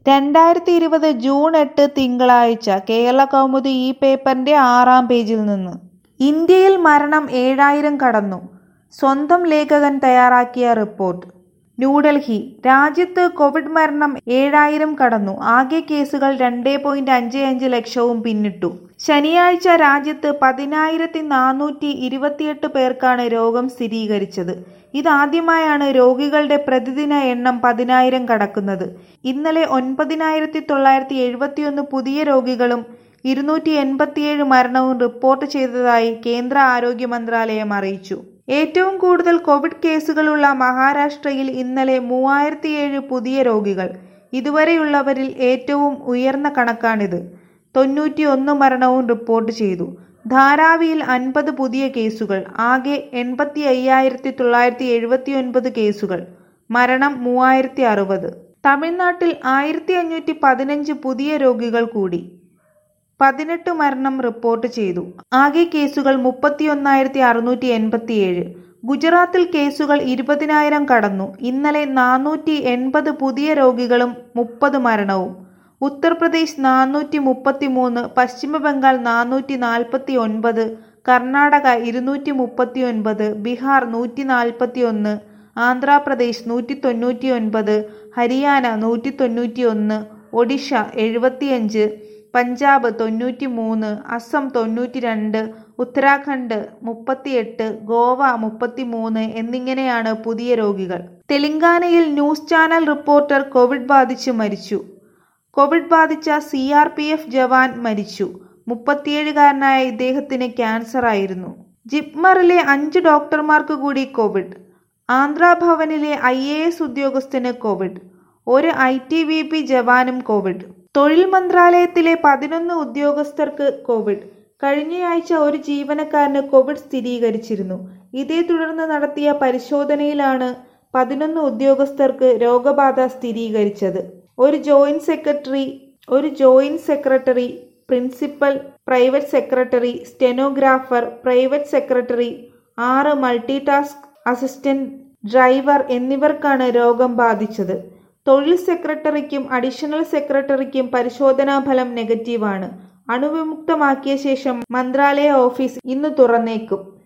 രണ്ടായിരത്തി ഇരുപത് ജൂൺ എട്ട് തിങ്കളാഴ്ച കേരളകൗമുദി ഈ പേപ്പറിന്റെ ആറാം പേജിൽ നിന്ന് ഇന്ത്യയിൽ മരണം ഏഴായിരം കടന്നു സ്വന്തം ലേഖകൻ തയ്യാറാക്കിയ റിപ്പോർട്ട് ന്യൂഡൽഹി രാജ്യത്ത് കോവിഡ് മരണം ഏഴായിരം കടന്നു ആകെ കേസുകൾ രണ്ടേ പോയിന്റ് അഞ്ച് അഞ്ച് ലക്ഷവും പിന്നിട്ടു ശനിയാഴ്ച രാജ്യത്ത് പതിനായിരത്തി നാനൂറ്റി ഇരുപത്തിയെട്ട് പേർക്കാണ് രോഗം സ്ഥിരീകരിച്ചത് ഇതാദ്യമായാണ് രോഗികളുടെ പ്രതിദിന എണ്ണം പതിനായിരം കടക്കുന്നത് ഇന്നലെ ഒൻപതിനായിരത്തി തൊള്ളായിരത്തി എഴുപത്തിയൊന്ന് പുതിയ രോഗികളും ഇരുന്നൂറ്റി എൺപത്തിയേഴ് മരണവും റിപ്പോർട്ട് ചെയ്തതായി കേന്ദ്ര ആരോഗ്യ മന്ത്രാലയം അറിയിച്ചു ഏറ്റവും കൂടുതൽ കോവിഡ് കേസുകളുള്ള മഹാരാഷ്ട്രയിൽ ഇന്നലെ മൂവായിരത്തിയേഴ് പുതിയ രോഗികൾ ഇതുവരെയുള്ളവരിൽ ഏറ്റവും ഉയർന്ന കണക്കാണിത് തൊണ്ണൂറ്റി ഒന്ന് മരണവും റിപ്പോർട്ട് ചെയ്തു ധാരാവിയിൽ അൻപത് പുതിയ കേസുകൾ ആകെ എൺപത്തി അയ്യായിരത്തി തൊള്ളായിരത്തി എഴുപത്തി ഒൻപത് കേസുകൾ മരണം മൂവായിരത്തി അറുപത് തമിഴ്നാട്ടിൽ ആയിരത്തി അഞ്ഞൂറ്റി പതിനഞ്ച് പുതിയ രോഗികൾ കൂടി പതിനെട്ട് മരണം റിപ്പോർട്ട് ചെയ്തു ആകെ കേസുകൾ മുപ്പത്തിയൊന്നായിരത്തി അറുന്നൂറ്റി എൺപത്തിയേഴ് ഗുജറാത്തിൽ കേസുകൾ ഇരുപതിനായിരം കടന്നു ഇന്നലെ നാനൂറ്റി എൺപത് പുതിയ രോഗികളും മുപ്പത് മരണവും ഉത്തർപ്രദേശ് നാനൂറ്റി മുപ്പത്തി മൂന്ന് പശ്ചിമ ബംഗാൾ നാനൂറ്റി നാൽപ്പത്തി ഒൻപത് കർണാടക ഇരുന്നൂറ്റി മുപ്പത്തി ഒൻപത് ബീഹാർ നൂറ്റി നാൽപ്പത്തി ഒന്ന് ആന്ധ്രാപ്രദേശ് നൂറ്റി തൊണ്ണൂറ്റി ഒൻപത് ഹരിയാന നൂറ്റി തൊണ്ണൂറ്റി ഒന്ന് ഒഡീഷ എഴുപത്തിയഞ്ച് പഞ്ചാബ് തൊണ്ണൂറ്റി മൂന്ന് അസം തൊണ്ണൂറ്റി രണ്ട് ഉത്തരാഖണ്ഡ് മുപ്പത്തിയെട്ട് ഗോവ മുപ്പത്തിമൂന്ന് എന്നിങ്ങനെയാണ് പുതിയ രോഗികൾ തെലങ്കാനയിൽ ന്യൂസ് ചാനൽ റിപ്പോർട്ടർ കോവിഡ് ബാധിച്ച് മരിച്ചു കോവിഡ് ബാധിച്ച C R P F jawan മരിച്ചു മുപ്പത്തിയേഴുകാരനായ ഇദ്ദേഹത്തിന് ക്യാൻസർ ആയിരുന്നു ജിപ്മറിലെ അഞ്ച് ഡോക്ടർമാർക്ക് കൂടി കോവിഡ് ആന്ധ്രാഭവനിലെ ഐ എ എസ് ഉദ്യോഗസ്ഥന് കോവിഡ് ഒരു ഐ ടി വി പി ജവാനും കോവിഡ് തൊഴിൽ മന്ത്രാലയത്തിലെ പതിനൊന്ന് ഉദ്യോഗസ്ഥർക്ക് കോവിഡ് കഴിഞ്ഞയാഴ്ച ഒരു ജീവനക്കാരന് കോവിഡ് സ്ഥിരീകരിച്ചിരുന്നു ഇതേ തുടർന്ന് നടത്തിയ പരിശോധനയിലാണ് പതിനൊന്ന് ഉദ്യോഗസ്ഥർക്ക് രോഗബാധ സ്ഥിരീകരിച്ചത് ഒരു ജോയിന്റ് സെക്രട്ടറി ഒരു joint secretary principal private secretary stenographer private secretary ആറ് മൾട്ടി ടാസ്ക് അസിസ്റ്റന്റ് ഡ്രൈവർ എന്നിവർക്കാണ് രോഗം ബാധിച്ചത് തൊഴിൽ സെക്രട്ടറിക്കും അഡീഷണൽ സെക്രട്ടറിക്കും പരിശോധനാ ഫലം നെഗറ്റീവാണ് അണുവിമുക്തമാക്കിയ ശേഷം മന്ത്രാലയ ഓഫീസ് ഇന്ന് തുറന്നേക്കും